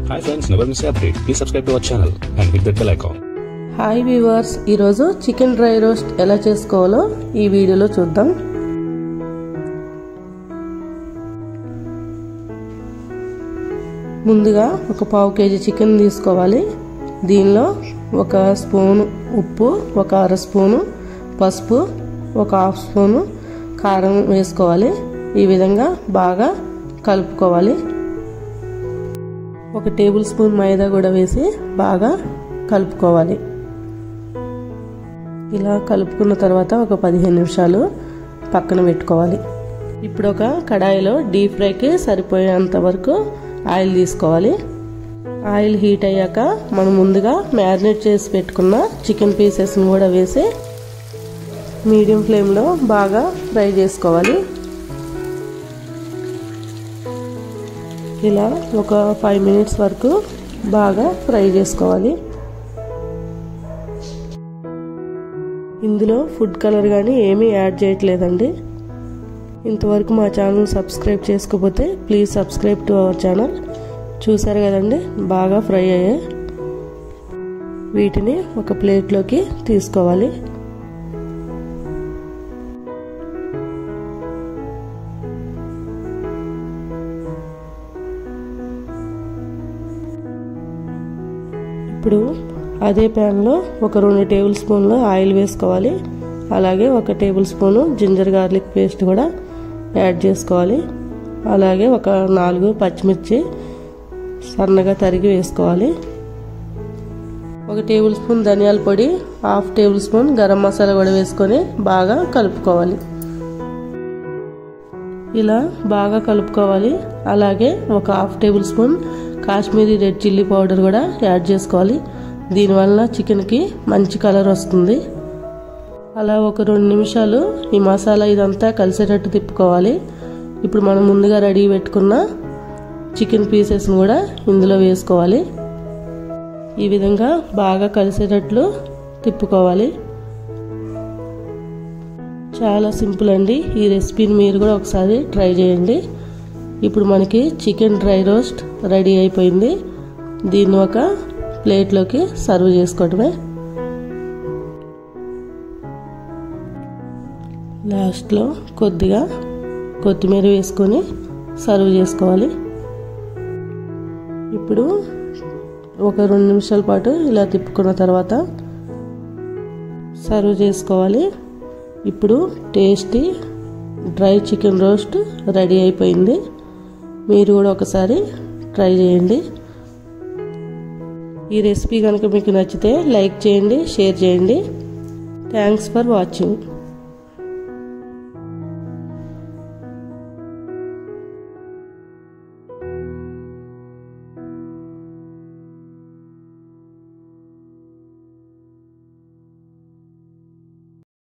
Hi friends, never miss an update. Please subscribe to our channel and hit that bell icon. Hi viewers ఈరోజు chicken dry roast ఎలా చేసుకోవాలో ఈ వీడియోలో చూద్దాం ముందుగా ఒక పావు కేజీ చికెన్ తీసుకోవాలి దీనిలో ఒక స్పూను ఉప్పు ఒక అర స్పూను పసుపు ఒక హాఫ్ స్పూను కారం వేసుకోవాలి ఈ విధంగా బాగా కలుపుకోవాలి ఒక టేబుల్ స్పూన్ మైదా కూడా వేసి బాగా కలుపుకోవాలి ఇలా కలుపుకున్న తర్వాత ఒక పదిహేను నిమిషాలు పక్కన పెట్టుకోవాలి ఇప్పుడు ఒక కడాయిలో డీప్ ఫ్రైకి సరిపోయేంత వరకు ఆయిల్ తీసుకోవాలి ఆయిల్ హీట్ అయ్యాక మనం ముందుగా మ్యారినేట్ చేసి పెట్టుకున్న చికెన్ పీసెస్ని కూడా వేసి మీడియం ఫ్లేమ్లో బాగా ఫ్రై చేసుకోవాలి ఇలా ఒక ఫైవ్ మినిట్స్ వరకు బాగా ఫ్రై చేసుకోవాలి ఇందులో ఫుడ్ కలర్ కానీ ఏమీ యాడ్ చేయట్లేదండి ఇంతవరకు మా ఛానల్ సబ్స్క్రైబ్ చేసుకోకపోతే please subscribe to our channel చూసారు కదండి బాగా ఫ్రై అయ్యాయి వీటిని ఒక ప్లేట్లోకి తీసుకోవాలి ఇప్పుడు అదే ప్యాన్లో ఒక రెండు టేబుల్ స్పూన్లు ఆయిల్ వేసుకోవాలి అలాగే ఒక tablespoon ginger garlic paste కూడా యాడ్ చేసుకోవాలి అలాగే ఒక నాలుగు పచ్చిమిర్చి సన్నగా తరిగి వేసుకోవాలి ఒక టేబుల్ స్పూన్ ధనియాల పొడి half tablespoon garam masala కూడా వేసుకొని బాగా కలుపుకోవాలి ఇలా బాగా కలుపుకోవాలి అలాగే ఒక half tablespoon Kashmiri red chilli powder కూడా యాడ్ చేసుకోవాలి దీనివల్ల చికెన్కి మంచి కలర్ వస్తుంది అలా ఒక రెండు నిమిషాలు ఈ మసాలా ఇదంతా కలిసేటట్టు తిప్పుకోవాలి ఇప్పుడు మనం ముందుగా రెడీ పెట్టుకున్న చికెన్ పీసెస్ని కూడా ఇందులో వేసుకోవాలి ఈ విధంగా బాగా కలిసేటట్లు తిప్పుకోవాలి చాలా సింపుల్ అండి ఈ రెసిపీని మీరు కూడా ఒకసారి ట్రై చేయండి ఇప్పుడు మనకి చికెన్ డ్రై రోస్ట్ రెడీ అయిపోయింది దీన్ని ఒక ప్లేట్లోకి సర్వ్ చేసుకోవటమే లాస్ట్లో కొద్దిగా కొత్తిమీర వేసుకొని సర్వ్ చేసుకోవాలి ఇప్పుడు ఒక రెండు నిమిషాల పాటు ఇలా తిప్పుకున్న తర్వాత సర్వ్ చేసుకోవాలి ఇప్పుడు tasty dry chicken roast ready అయిపోయింది మీరు కూడా ఒకసారి ట్రై చేయండి ఈ రెసిపీ కనుక మీకు నచ్చితే లైక్ చేయండి షేర్ చేయండి థ్యాంక్స్ ఫర్ వాచింగ్